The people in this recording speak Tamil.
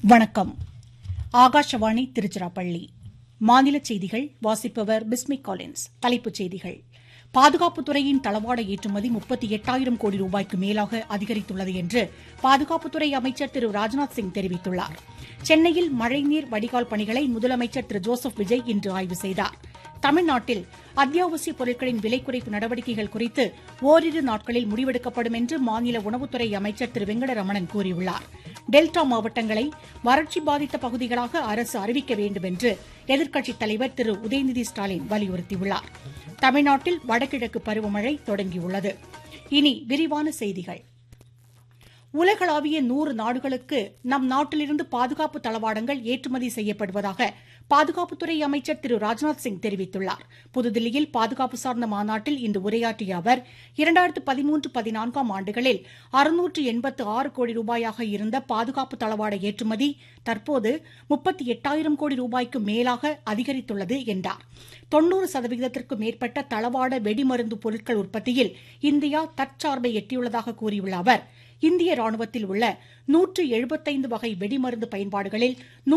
வணக்கம் ஆகாஷவாணி திருச்சிராப்பள்ளி மாநில செய்திகள் வாசிப்பவர் பிஸ்மி காலின்ஸ் தலைப்புச் செய்திகள் பாதுகாப்புத்துறையின் தளவாட ஏற்றுமதி முப்பத்தி எட்டாயிரம் கோடி ரூபாய்க்கு மேலாக அதிகரித்துள்ளது என்று பாதுகாப்புத்துறை அமைச்சர் திரு ராஜ்நாத் சிங் தெரிவித்துள்ளார் சென்னையில் மழைநீர் வடிகால் பணிகளை முதலமைச்சர் திரு ஜோசப் விஜய் இன்று ஆய்வு செய்தார் தமிழ்நாட்டில் அத்தியாவசிய பொருட்களின் விலை குறைப்பு நடவடிக்கைகள் குறித்து ஓரிரு நாட்களில் முடிவெடுக்கப்படும் என்று மாநில உணவுத்துறை அமைச்சர் திரு வெங்கடரமணன் கூறியுள்ளார் டெல்டா மாவட்டங்களை வறட்சி பாதித்த பகுதிகளாக அரசு அறிவிக்க வேண்டும் என்று எதிர்க்கட்சித் தலைவர் திரு உதயநிதி ஸ்டாலின் வலியுறுத்தியுள்ளார் தமிழ்நாட்டில் வடகிழக்கு பருவமழை தொடங்கியுள்ளது இனி விரிவான செய்திகள் உலகளாவிய நூறு நாடுகளுக்கு நம் நாட்டிலிருந்து பாதுகாப்பு தளவாடங்கள் ஏற்றுமதி செய்யப்படுவதாக பாதுகாப்புத்துறை அமைச்சர் திரு ராஜ்நாத் சிங் தெரிவித்துள்ளார் புதுதில்லியில் பாதுகாப்பு சார்ந்த மாநாட்டில் இன்று உரையாற்றிய அவர் இரண்டாயிரத்து பதிமூன்று பதினான்காம் ஆண்டுகளில் அறுநூற்று எண்பத்து ஆறு கோடி ரூபாயாக இருந்த பாதுகாப்பு தளவாட ஏற்றுமதி தற்போது முப்பத்தி எட்டாயிரம் கோடி ரூபாய்க்கு மேலாக அதிகரித்துள்ளது என்றார் தொன்னூறு சதவீதத்திற்கும் மேற்பட்ட தளவாட வெடிமருந்து பொருட்கள் உற்பத்தியில் இந்தியா தற்சார்பை எட்டியுள்ளதாக கூறியுள்ள அவர் இந்திய ராணுவத்தில் உள்ள நூற்று எழுபத்தைந்து வகை வெடிமருந்து பயன்பாடுகளில்